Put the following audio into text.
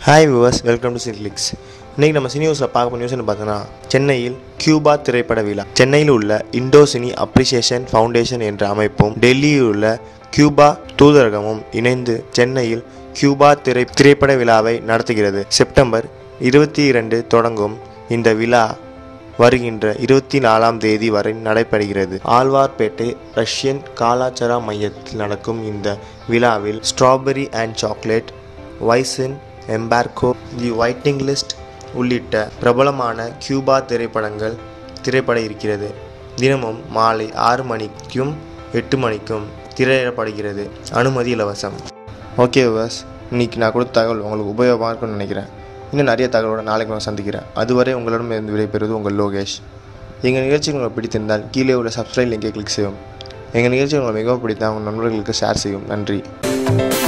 hi viewers welcome to Cineclicks இன்றைக்கி நம்ம சினியூஸில் பார்க்க போகிற நியூஸ்னு பார்த்தோன்னா சென்னையில் கியூபா திரைப்பட விழா சென்னையில் உள்ள இண்டோ சினி அப்ரிசியேஷன் ஃபவுண்டேஷன் என்ற அமைப்பும் டெல்லியில் உள்ள கியூபா தூதரகமும் இணைந்து சென்னையில் கியூபா திரை திரைப்பட விழாவை நடத்துகிறது செப்டம்பர் இருபத்தி இரண்டு தொடங்கும் இந்த விழா வருகின்ற இருபத்தி நாலாம் தேதி வரை நடைபெறுகிறது ஆழ்வார்பேட்டை ரஷ்யன் கலாச்சார மையத்தில் நடக்கும் இந்த விழாவில் ஸ்ட்ராபெரி அண்ட் சாக்லேட் வைசன் எம்பார்கோ தி வைட்டிங் லிஸ்ட் உள்ளிட்ட பிரபலமான கியூபா திரைப்படங்கள் திரைப்பட இருக்கிறது தினமும் மாலை ஆறு மணிக்கும் எட்டு மணிக்கும் திரையிடப்படுகிறது அனுமதி இலவசம் ஓகே விவர்ஸ் இன்னைக்கு நான் கொடுத்த தகவல் உங்களுக்கு உபயோகமாக இருக்கும்னு நினைக்கிறேன் இன்னும் நிறைய தகவலோட நாளைக்கு நான் சந்திக்கிறேன் அதுவரை உங்களிடம் இருந்து விடைபெறுவது உங்கள் லோகேஷ் எங்கள் நிகழ்ச்சி உங்களுக்கு பிடித்திருந்தால் கீழே உள்ள சப்ஸ்கிரைப் லிங்கை கிளிக் செய்யும் எங்கள் நிகழ்ச்சி உங்களுக்கு மிகவும் பிடித்தால் உங்கள் நண்பர்களுக்கு ஷேர் செய்யும் நன்றி